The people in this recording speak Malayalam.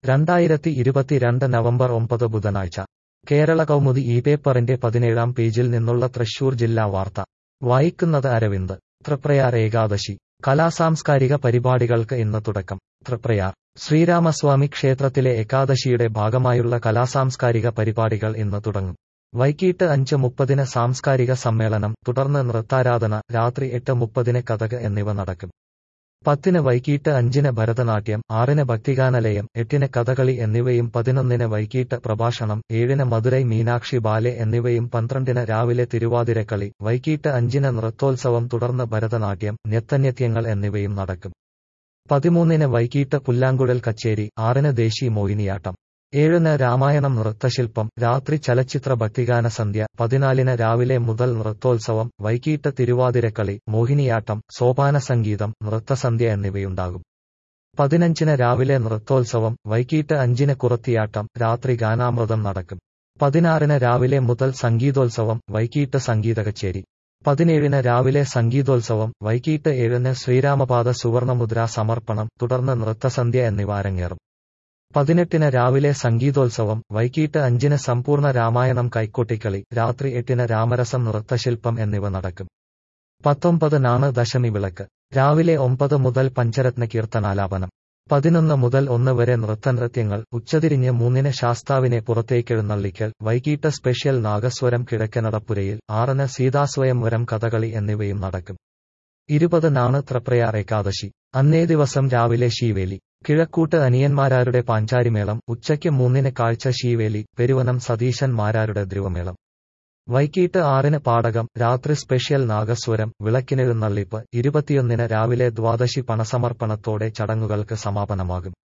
രണ്ടായിരത്തി ഇരുപത്തിരണ്ട് നവംബർ ഒമ്പത് ബുധനാഴ്ച കേരള കൗമുദി ഈ പേപ്പറിന്റെ പതിനേഴാം പേജിൽ നിന്നുള്ള തൃശൂർ ജില്ലാ വാർത്ത വായിക്കുന്നത് അരവിന്ദ് തൃപ്രയാർ ഏകാദശി കലാസാംസ്കാരിക പരിപാടികൾക്ക് ഇന്ന് തുടക്കം തൃപ്രയാർ ശ്രീരാമസ്വാമി ക്ഷേത്രത്തിലെ ഏകാദശിയുടെ ഭാഗമായുള്ള കലാസാംസ്കാരിക പരിപാടികൾ ഇന്ന് തുടങ്ങും വൈകിട്ട് അഞ്ച് മുപ്പതിന് സാംസ്കാരിക സമ്മേളനം തുടർന്ന് നൃത്താരാധന രാത്രി എട്ട് മുപ്പതിന് കഥക് എന്നിവ നടക്കും പത്തിന് വൈകിട്ട് അഞ്ചിന് ഭരതനാട്യം ആറിന് ഭക്തിഗാനലയം എട്ടിന് കഥകളി എന്നിവയും പതിനൊന്നിന് വൈകിട്ട് പ്രഭാഷണം ഏഴിന് മധുരൈ മീനാക്ഷി ബാലെ എന്നിവയും പന്ത്രണ്ടിന് രാവിലെ തിരുവാതിരക്കളി വൈകിട്ട് അഞ്ചിന് നൃത്തോത്സവം തുടർന്ന് ഭരതനാട്യം നൃത്തന്യത്യങ്ങൾ എന്നിവയും നടക്കും പതിമൂന്നിന് വൈകിട്ട് പുല്ലാങ്കുഴൽ കച്ചേരി ആറിന് ദേശി മോഹിനിയാട്ടം ഏഴിന് രാമായണം നൃത്തശില്പം രാത്രി ചലച്ചിത്ര ഭക്തിഗാന സന്ധ്യ പതിനാലിന് രാവിലെ മുതൽ നൃത്തോത്സവം വൈകിട്ട് തിരുവാതിരക്കളി മോഹിനിയാട്ടം സോപാന സംഗീതം നൃത്തസന്ധ്യ എന്നിവയുണ്ടാകും പതിനഞ്ചിന് രാവിലെ നൃത്തോത്സവം വൈകിട്ട് അഞ്ചിന് കുറത്തിയാട്ടം രാത്രി ഗാനാമൃതം നടക്കും പതിനാറിന് രാവിലെ മുതൽ സംഗീതോത്സവം വൈകിട്ട് സംഗീത കച്ചേരി പതിനേഴിന് രാവിലെ സംഗീതോത്സവം വൈകിട്ട് ഏഴിന് ശ്രീരാമപാദ സുവർണമുദ്ര സമർപ്പണം തുടർന്ന് നൃത്തസന്ധ്യ എന്നിവ അരങ്ങേറും പതിനെട്ടിന് രാവിലെ സംഗീതോത്സവം വൈകിട്ട് അഞ്ചിന് സമ്പൂർണ്ണ രാമായണം കൈക്കൊട്ടിക്കളി രാത്രി എട്ടിന് രാമരസം നൃത്തശില്പം എന്നിവ നടക്കും പത്തൊമ്പതിനാണ് ദശമി വിളക്ക് രാവിലെ ഒമ്പത് മുതൽ പഞ്ചരത്ന കീർത്തനാലാപനം പതിനൊന്ന് മുതൽ ഒന്ന് വരെ നൃത്തനൃത്യങ്ങൾ ഉച്ചതിരിഞ്ഞ് മൂന്നിന് ശാസ്താവിനെ പുറത്തേക്കെഴുന്നള്ളിക്കൽ വൈകിട്ട് സ്പെഷ്യൽ നാഗസ്വരം കിഴക്കനടപ്പുരയിൽ ആറിന് സീതാസ്വയംവരം കഥകളി എന്നിവയും നടക്കും ഇരുപതിനാണ് ത്രപ്രയാർ ഏകാദശി അന്നേ ദിവസം രാവിലെ ശീവേലി കിഴക്കൂട്ട് അനിയന്മാരാരുടെ പാഞ്ചാരിമേളം ഉച്ചയ്ക്ക് മൂന്നിന് കാഴ്ച ശീവേലി പെരുവനം സതീശൻ മാരാരുടെ ധ്രുവമേളം വൈകിട്ട് ആറിന് പാടകം രാത്രി സ്പെഷ്യൽ നാഗസ്വരം വിളക്കിനെഴുന്നള്ളിപ്പ് ഇരുപത്തിയൊന്നിന് രാവിലെ ദ്വാദശി പണസമർപ്പണത്തോടെ ചടങ്ങുകൾക്ക് സമാപനമാകും